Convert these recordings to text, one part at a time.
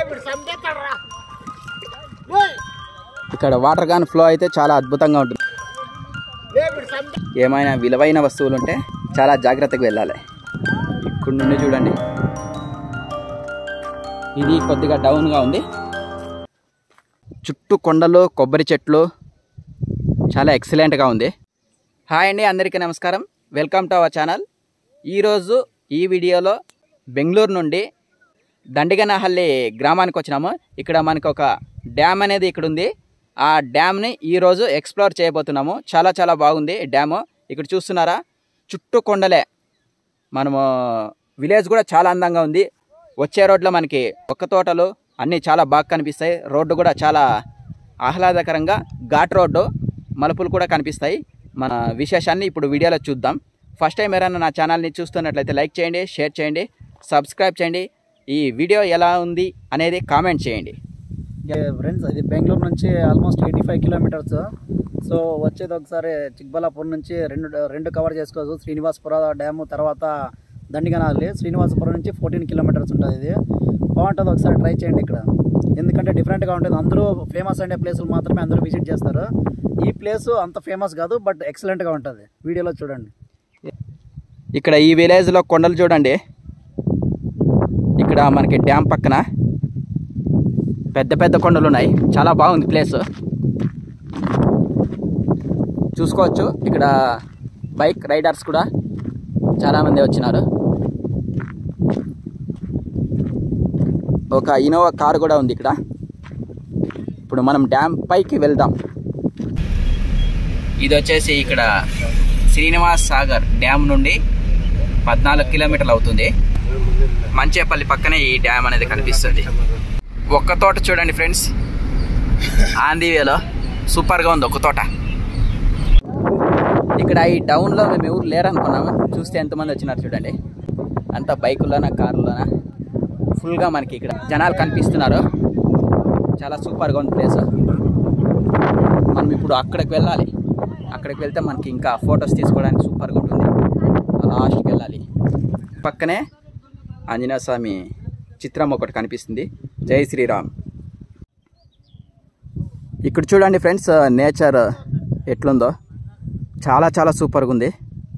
ఇక్కడ water gone flow అయితే చాలా అద్భుతంగా ఉంటుంది ఏమైనా విలువైన వస్తువులు ఉంటే చాలా జాగ్రత్తగా వెళ్ళాలి ఇక్కడ నుండి చూడండి ఇది కొద్దిగా డౌన్గా ఉంది చుట్టూ కొండలు కొబ్బరి చెట్లు చాలా ఎక్సలెంట్గా ఉంది హాయ్ అండి అందరికీ నమస్కారం వెల్కమ్ టు అవర్ ఛానల్ ఈరోజు ఈ వీడియోలో బెంగళూరు నుండి దండిగనహల్లి గ్రామానికి వచ్చినాము ఇక్కడ మనకు ఒక డ్యామ్ అనేది ఇక్కడ ఉంది ఆ డ్యామ్ని ఈరోజు ఎక్స్ప్లోర్ చేయబోతున్నాము చాలా చాలా బాగుంది డ్యాము ఇక్కడ చూస్తున్నారా చుట్టూ కొండలే మనము విలేజ్ కూడా చాలా అందంగా ఉంది వచ్చే రోడ్లో మనకి ఒక్క తోటలు అన్నీ చాలా బాగా కనిపిస్తాయి రోడ్డు కూడా చాలా ఆహ్లాదకరంగా ఘాట్ రోడ్డు మలుపులు కూడా కనిపిస్తాయి మన విశేషాన్ని ఇప్పుడు వీడియోలో చూద్దాం ఫస్ట్ టైం ఎవరైనా నా ఛానల్ని చూస్తున్నట్లయితే లైక్ చేయండి షేర్ చేయండి సబ్స్క్రైబ్ చేయండి ఈ వీడియో ఎలా ఉంది అనేది కామెంట్ చేయండి ఫ్రెండ్స్ ఇది బెంగళూరు నుంచి almost eighty five kilometers so వచ్చేది ఒకసారి చిక్బల్లాపూర్ నుంచి రెండు రెండు కవర్ చేసుకోవచ్చు శ్రీనివాసపుర డ్యాము తర్వాత దండిగనాలి శ్రీనివాసపురం నుంచి ఫోర్టీన్ కిలోమీటర్స్ ఉంటుంది ఇది బాగుంటుంది ఒకసారి ట్రై చేయండి ఇక్కడ ఎందుకంటే డిఫరెంట్గా ఉంటుంది అందరూ ఫేమస్ అనే ప్లేసులు మాత్రమే అందరూ విజిట్ చేస్తారు ఈ ప్లేస్ అంత ఫేమస్ కాదు బట్ ఎక్సలెంట్గా ఉంటుంది వీడియోలో చూడండి ఇక్కడ ఈ విలేజ్లో కొండలు చూడండి ఇక్కడ మనకి డ్యామ్ పక్కన పెద్ద పెద్ద కొండలు ఉన్నాయి చాలా బాగుంది ప్లేస్ చూసుకోవచ్చు ఇక్కడ బైక్ రైడర్స్ కూడా చాలామంది వచ్చినారు ఒక ఇనోవా కారు కూడా ఉంది ఇక్కడ ఇప్పుడు మనం డ్యామ్ పైకి వెళ్దాం ఇది వచ్చేసి ఇక్కడ శ్రీనివాస్ సాగర్ డ్యామ్ నుండి పద్నాలుగు కిలోమీటర్లు అవుతుంది మంచేపల్లి పక్కనే ఈ డ్యామ్ అనేది కనిపిస్తుంది ఒక్క తోట చూడండి ఫ్రెండ్స్ ఆంధీవేలో సూపర్గా ఉంది ఒక్క తోట ఇక్కడ ఈ డౌన్లో మేము ఎవరు లేరు అనుకున్నాము చూస్తే ఎంతమంది వచ్చినారు చూడండి అంతా బైకుల్లోనా కారులోనా ఫుల్గా మనకి ఇక్కడ జనాలు కనిపిస్తున్నారు చాలా సూపర్గా ఉంది ప్లేస్ మనం ఇప్పుడు అక్కడికి వెళ్ళాలి అక్కడికి వెళ్తే మనకి ఇంకా ఫొటోస్ తీసుకోవడానికి సూపర్గా ఉంటుంది లాస్ట్కి వెళ్ళాలి పక్కనే ఆంజనేయ స్వామి చిత్రం ఒకటి కనిపిస్తుంది జై శ్రీరామ్ ఇక్కడ చూడండి ఫ్రెండ్స్ నేచర్ ఎట్లుందో చాలా చాలా సూపర్గా ఉంది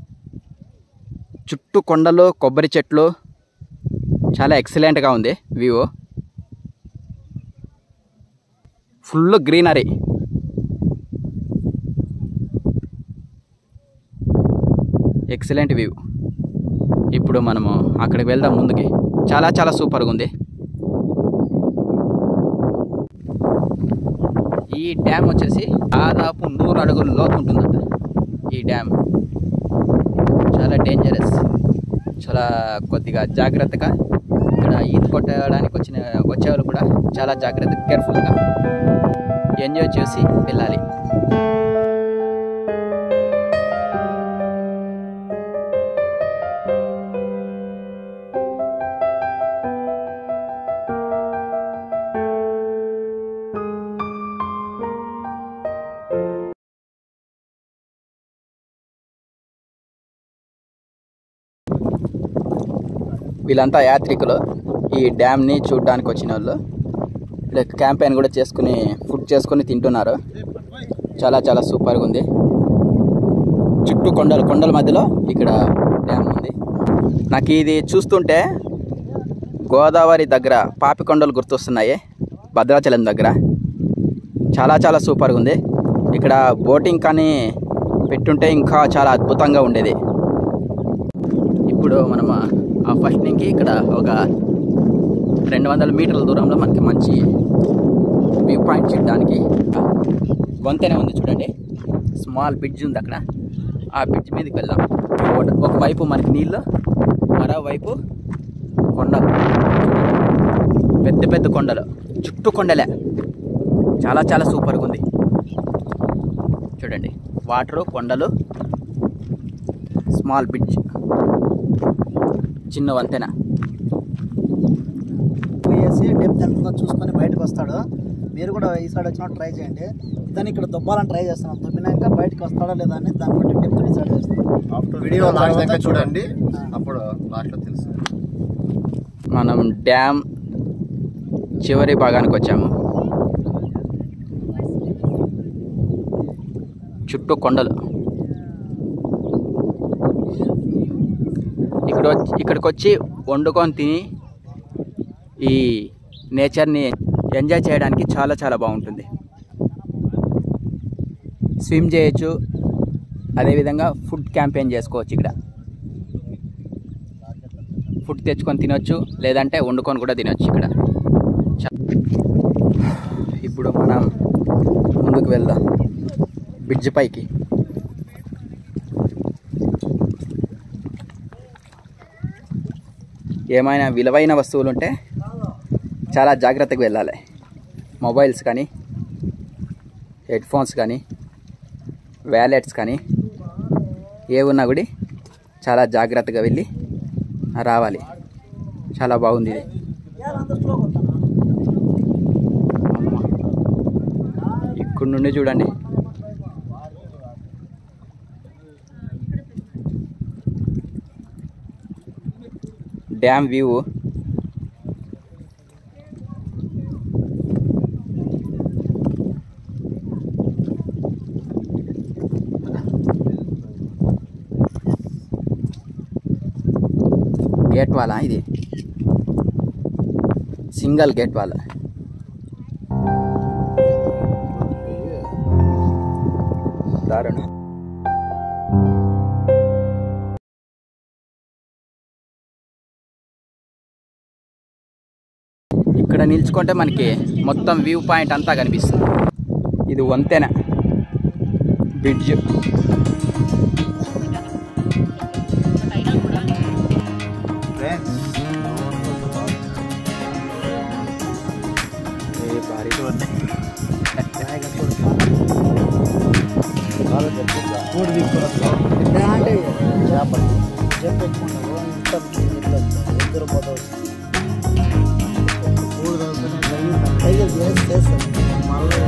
చుట్టూ కొండలు కొబ్బరి చెట్లు చాలా ఎక్సలెంట్గా ఉంది view full greenery excellent view ఇప్పుడు మనము అక్కడికి వెళ్దాం ముందుకి చాలా చాలా సూపర్గా ఉంది ఈ డ్యామ్ వచ్చేసి దాదాపు నూరు అడుగుల లోతు ఉంటుందంట ఈ డ్యామ్ చాలా డేంజరస్ చాలా కొద్దిగా జాగ్రత్తగా ఇక్కడ ఈత కొట్టడానికి వచ్చిన వచ్చేవాళ్ళు కూడా చాలా జాగ్రత్త కేర్ఫుల్గా ఎంజాయ్ చేసి వెళ్ళాలి వీళ్ళంతా యాత్రికులు ఈ డ్యామ్ని చూడడానికి వచ్చిన వాళ్ళు ఇక్కడ క్యాంపెయిన్ కూడా చేసుకుని ఫుడ్ చేసుకుని తింటున్నారు చాలా చాలా సూపర్గా ఉంది చుట్టూ కొండలు కొండల మధ్యలో ఇక్కడ డ్యామ్ ఉంది నాకు ఇది చూస్తుంటే గోదావరి దగ్గర పాపికొండలు గుర్తొస్తున్నాయి భద్రాచలం దగ్గర చాలా చాలా సూపర్గా ఉంది ఇక్కడ బోటింగ్ కానీ పెట్టుంటే ఇంకా చాలా అద్భుతంగా ఉండేది ఇప్పుడు మనం ఆ ఫస్ట్ నుంచి ఇక్కడ ఒక రెండు వందల మీటర్ల దూరంలో మనకి మంచి వ్యూ పాయింట్ చూడడానికి వంతెన ఉంది చూడండి స్మాల్ బ్రిడ్జ్ ఉంది అక్కడ ఆ బ్రిడ్జ్ మీదకి వెళ్దాం ఒక- ఒకవైపు మనకి నీళ్ళు మరోవైపు కొండ పెద్ద పెద్ద కొండలు చుట్టూ కొండలే చాలా చాలా సూపర్గా ఉంది చూడండి వాటరు కొండలు స్మాల్ బ్రిడ్జ్ చిన్న వంతెన వేసి డెప్త్ ఎంత ఉందో చూసుకొని బయటకు వస్తాడు మీరు కూడా ఈ సైడ్ వచ్చినప్పుడు ట్రై చేయండి ఇతను ఇక్కడ దుబ్బాలని ట్రై చేస్తున్నాం దుబ్బినాక బయటకు వస్తాడా లేదా అని దాన్ని బట్టి డెప్త్ డిసైడ్ చేస్తాం ఆఫ్టర్ వీడియో వీడియో లాస్ట్ తర్వాత దాకా చూడండి ఆ. అప్పుడు లాస్ట్ లో తెలుసు మనం డ్యామ్ చివరి భాగానికి వచ్చాము చుట్టూ కొండలు ఇక్కడ వచ్చి ఇక్కడికి వచ్చి వండుకొని తిని ఈ నేచర్ని ఎంజాయ్ చేయడానికి చాలా చాలా బాగుంటుంది స్విమ్ చేయొచ్చు అదేవిధంగా ఫుడ్ క్యాంపెయిన్ చేసుకోవచ్చు ఇక్కడ ఫుడ్ తెచ్చుకొని తినొచ్చు లేదంటే వండుకొని కూడా తినొచ్చు ఇక్కడ చ- ఇప్పుడు మనం ముందుకు వెళ్దాం బ్రిడ్జ్ పైకి ఏమైనా విలువైన వస్తువులు ఉంటే చాలా జాగ్రత్తగా వెళ్ళాలి మొబైల్స్ కానీ హెడ్ ఫోన్స్ కానీ వ్యాలెట్స్ కానీ ఏ ఉన్నా కూడా చాలా జాగ్రత్తగా వెళ్ళి రావాలి చాలా బాగుంది ఇది అమ్మ. ఇక్కడ నుండి చూడండి డ్యామ్ వ్యూ గేట్ వాలా ఇది సింగల్ గేట్ వాల్ దారుణం ఇక్కడ నిల్చుకుంటే మనకి మొత్తం వ్యూ పాయింట్ అంతా కనిపిస్తుంది ఇది వంతెన బ్రిడ్జ్ ఏ భారీ అంటే చేపలు చెప్పు ఎక్కువ ఇంత ఇట్లా ఇద్దరు పోతావు మూడు తగ్గుతున్నాయి చేసి చేస్తాను మళ్ళీ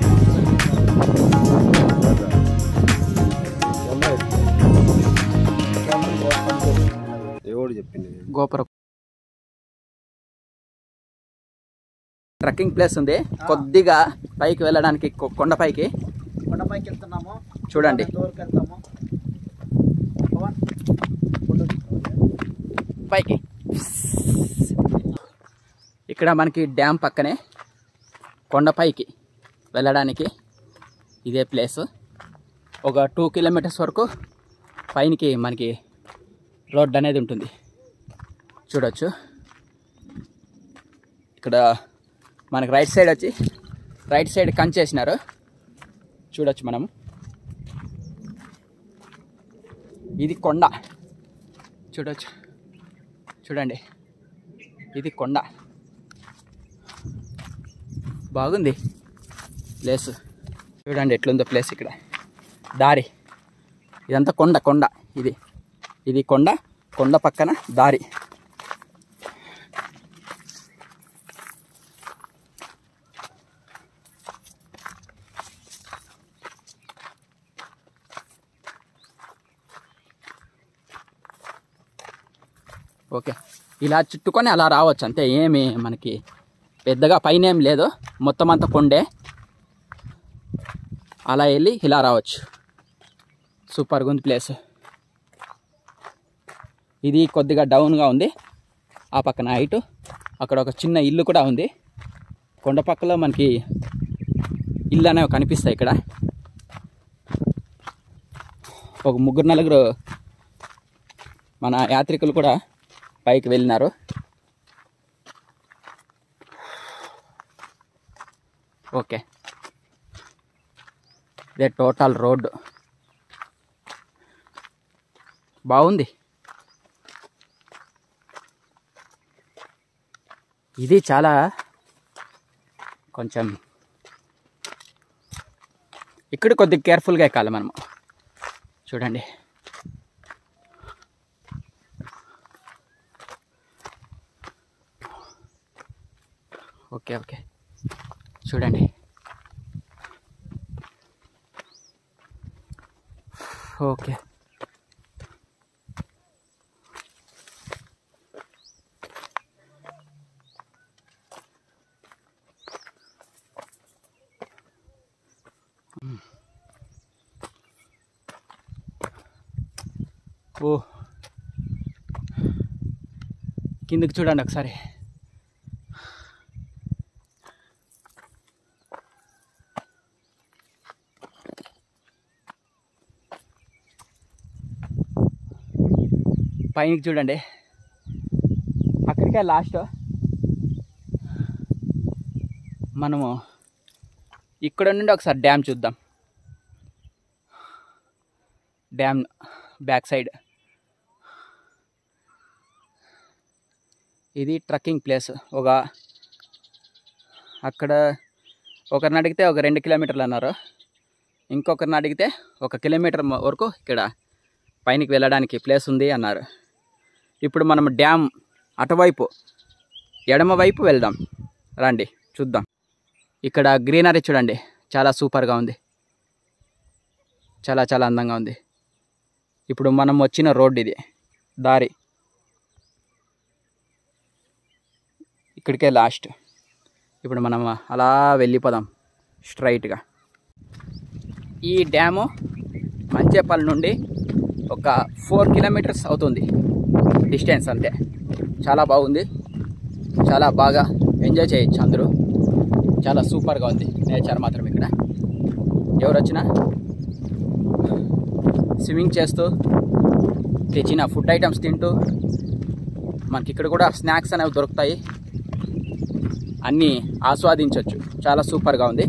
ఎవడు చెప్పింది గోపురం ట్రెక్కింగ్ ప్లేస్ ఉంది కొద్దిగా పైకి వెళ్ళడానికి కొ- కొండపైకి కొండపైకి వెళ్తున్నాము చూడండి. ఎంతవరకు వెళ్తాము పవన్ ఫోటో పైకి ఇక్కడ మనకి డ్యామ్ పక్కనే కొండపైకి వెళ్ళడానికి ఇదే ప్లేస్ ఒక టూ కిలోమీటర్స్ వరకు పైనకి మనకి రోడ్ అనేది ఉంటుంది చూడొచ్చు ఇక్కడ మనకి రైట్ సైడ్ వచ్చి రైట్ సైడ్ కంచేసినారు చూడొచ్చు మనం ఇది కొండ చూడొచ్చు చూడండి ఇది కొండ బాగుంది ప్లేస్ చూడండి ఎట్లుందో ప్లేస్ ఇక్కడ దారి ఇదంతా కొండ కొండ ఇది ఇది కొండ కొండ పక్కన దారి ఓకే ఇలా చుట్టుకొని అలా రావచ్చు అంతే ఏమి మనకి పెద్దగా పైన ఏం లేదు మొత్తం అంతా కొండే అలా వెళ్ళి ఇలా రావచ్చు సూపర్గా ఉంది ప్లేస్ ఇది కొద్దిగా డౌన్గా ఉంది ఆ పక్కన హైట్ అక్కడ ఒక చిన్న ఇల్లు కూడా ఉంది కొండ పక్కలో మనకి ఇల్లు అనేవి కనిపిస్తాయి ఇక్కడ ఒక ముగ్గురు నలుగురు మన యాత్రికులు కూడా పైకి వెళ్ళినారు ఓకే ఇదే టోటల్ రోడ్ బాగుంది ఇది చాలా కొంచెం ఇక్కడ కొద్దిగా కేర్ఫుల్గా ఎక్కాలి మనము చూడండి ఓకే ఓకే చూడండి ఓకే ఓ కిందకి చూడండి ఒకసారి పైనకి చూడండి అక్కడికే లాస్ట్ మనము ఇక్కడ నుండి ఒకసారి డ్యామ్ చూద్దాం డ్యామ్ బ్యాక్ సైడ్ ఇది ట్రక్కింగ్ ప్లేస్ ఒక అక్కడ ఒకరిని అడిగితే ఒక రెండు కిలోమీటర్లు అన్నారు ఇంకొకరిని అడిగితే ఒక కిలోమీటర్ మ- వరకు ఇక్కడ పైనకి వెళ్ళడానికి ప్లేస్ ఉంది అన్నారు ఇప్పుడు మనం డ్యామ్ అటువైపు ఎడమ వైపు వెళ్దాం రండి చూద్దాం ఇక్కడ గ్రీనరీ చూడండి చాలా సూపర్గా ఉంది చాలా చాలా అందంగా ఉంది ఇప్పుడు మనం వచ్చిన రోడ్ ఇది దారి ఇక్కడికే లాస్ట్ ఇప్పుడు మనం అలా వెళ్ళిపోదాం స్ట్రైట్గా ఈ డ్యాము మంచేపల్లి నుండి ఒక ఫోర్ కిలోమీటర్స్ అవుతుంది డిస్టెన్స్ అంతే చాలా బాగుంది చాలా బాగా ఎంజాయ్ చేయొచ్చు అందరూ చాలా సూపర్గా ఉంది నేచర్ మాత్రం ఇక్కడ ఎవరు వచ్చినా స్విమ్మింగ్ చేస్తూ తెచ్చిన ఫుడ్ ఐటమ్స్ తింటూ మనకి ఇక్కడ కూడా స్నాక్స్ అనేవి దొరుకుతాయి అన్నీ ఆస్వాదించవచ్చు చాలా సూపర్గా ఉంది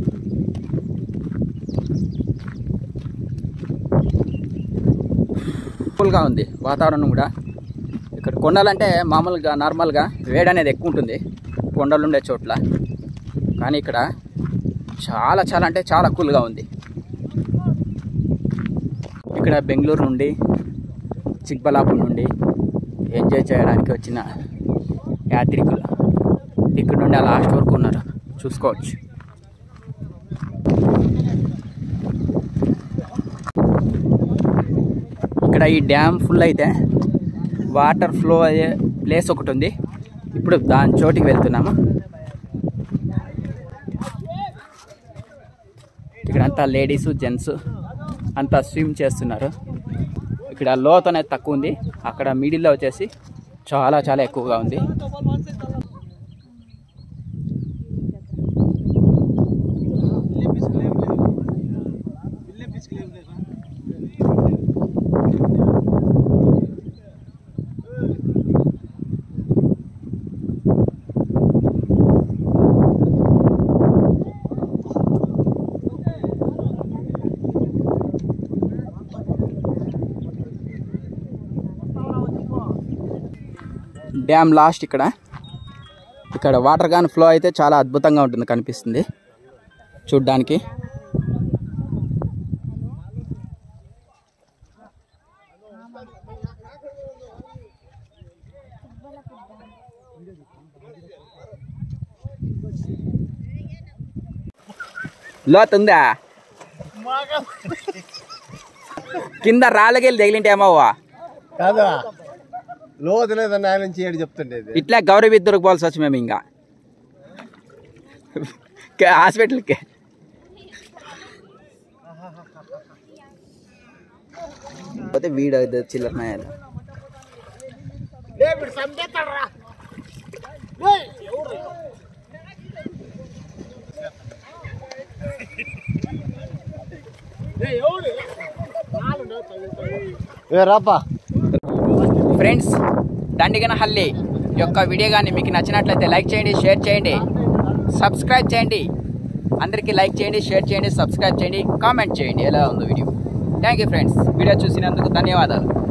కూల్గా ఉంది వాతావరణం కూడా ఇక్కడ కొండలంటే మామూలుగా నార్మల్గా వేడి అనేది ఎక్కువ ఉంటుంది కొండలు ఉండే చోట్ల కానీ ఇక్కడ చాలా చాలా అంటే చాలా కూల్గా ఉంది ఇక్కడ బెంగళూరు నుండి చిక్బలాపూర్ నుండి ఎంజాయ్ చేయడానికి వచ్చిన యాత్రికులు ఇక్కడ నుండి ఆ లాస్ట్ వరకు ఉన్నారు చూసుకోవచ్చు ఇక్కడ ఈ డ్యామ్ ఫుల్ అయితే వాటర్ ఫ్లో అయ్యే ప్లేస్ ఒకటి ఉంది ఇప్పుడు దాని చోటికి వెళ్తున్నాము ఇక్కడ అంతా లేడీస్ జెంట్స్ అంతా స్విమ్ చేస్తున్నారు ఇక్కడ లోత్ అనేది తక్కువ ఉంది అక్కడ మిడిల్లో వచ్చేసి చాలా చాలా ఎక్కువగా ఉంది డ్యామ్ లాస్ట్ ఇక్కడ ఇక్కడ వాటర్ గాన్ ఫ్లో అయితే చాలా అద్భుతంగా ఉంటుంది కనిపిస్తుంది చూడ్డానికి లోతుందా కింద రాళ్ళకెళ్ళి తగిలింటేమవ్వా కాదా లోతు లేదని ఆయన నుంచి ఏడు చెప్తుండేది ఇట్లా గౌరవ విద్యులకు పోవాల్సి వచ్చి మేము ఇంకా కే- హాస్పిటల్కి పోతే వీడు అది చిల్లర నాయాలు ఏ రాపా ఫ్రెండ్స్ దండిగనహల్లి యొక్క వీడియో కానీ మీకు నచ్చినట్లయితే లైక్ చేయండి షేర్ చేయండి సబ్స్క్రైబ్ చేయండి అందరికీ లైక్ చేయండి షేర్ చేయండి సబ్స్క్రైబ్ చేయండి కామెంట్ చేయండి ఎలా ఉందో video thank you friends video చూసినందుకు ధన్యవాదాలు